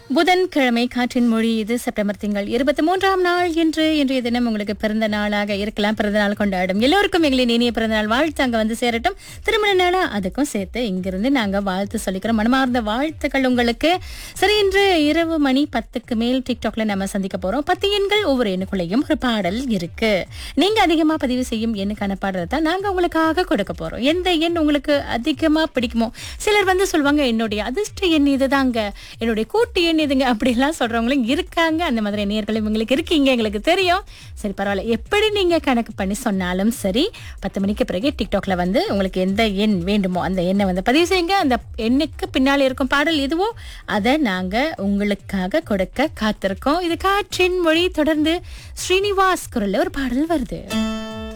புதன்கிழமை காற்றின் மொழி இது செப்டம்பர் திங்கள் இருபத்தி மூன்றாம் நாள் என்று இன்றைய தினம் உங்களுக்கு பிறந்த நாளாக இருக்கலாம் பிறந்த நாள் கொண்டாடும் எல்லோருக்கும் எங்களின் இனிய பிறந்த நாள் வாழ்த்து அங்க வந்து சேரட்டும் திருமண நாளா அதுக்கும் சேர்த்து இங்கிருந்து நாங்க வாழ்த்து சொல்லிக்கிறோம் மனமார்ந்த வாழ்த்துக்கள் உங்களுக்கு சரி இன்று இரவு மணி பத்துக்கு மேல் டிக்டாக்ல நம்ம சந்திக்க போறோம் பத்து எண்கள் ஒவ்வொரு எண்ணுக்குள்ளேயும் ஒரு பாடல் இருக்கு நீங்க அதிகமா பதிவு செய்யும் எண்ணுக்கான பாடலை தான் நாங்க உங்களுக்காக கொடுக்க போறோம் எந்த எண் உங்களுக்கு அதிகமா பிடிக்குமோ சிலர் வந்து சொல்லுவாங்க என்னுடைய அதிர்ஷ்ட எண் இதுதாங்க என்னுடைய கூட்டு எண் இதுங்க அப்படிலாம் சொல்றவங்களும் இருக்காங்க அந்த மாதிரி நேர்களும் உங்களுக்கு இருக்கீங்க எங்களுக்கு தெரியும் சரி பரவாயில்ல எப்படி நீங்க கணக்கு பண்ணி சொன்னாலும் சரி பத்து மணிக்கு பிறகு டிக்டாக்ல வந்து உங்களுக்கு எந்த எண் வேண்டுமோ அந்த எண்ணை வந்து பதிவு செய்யுங்க அந்த எண்ணுக்கு பின்னால் இருக்கும் பாடல் எதுவோ அதை நாங்க உங்களுக்காக கொடுக்க காத்திருக்கோம் இது காற்றின் மொழி தொடர்ந்து ஸ்ரீனிவாஸ் குரல்ல ஒரு பாடல் வருது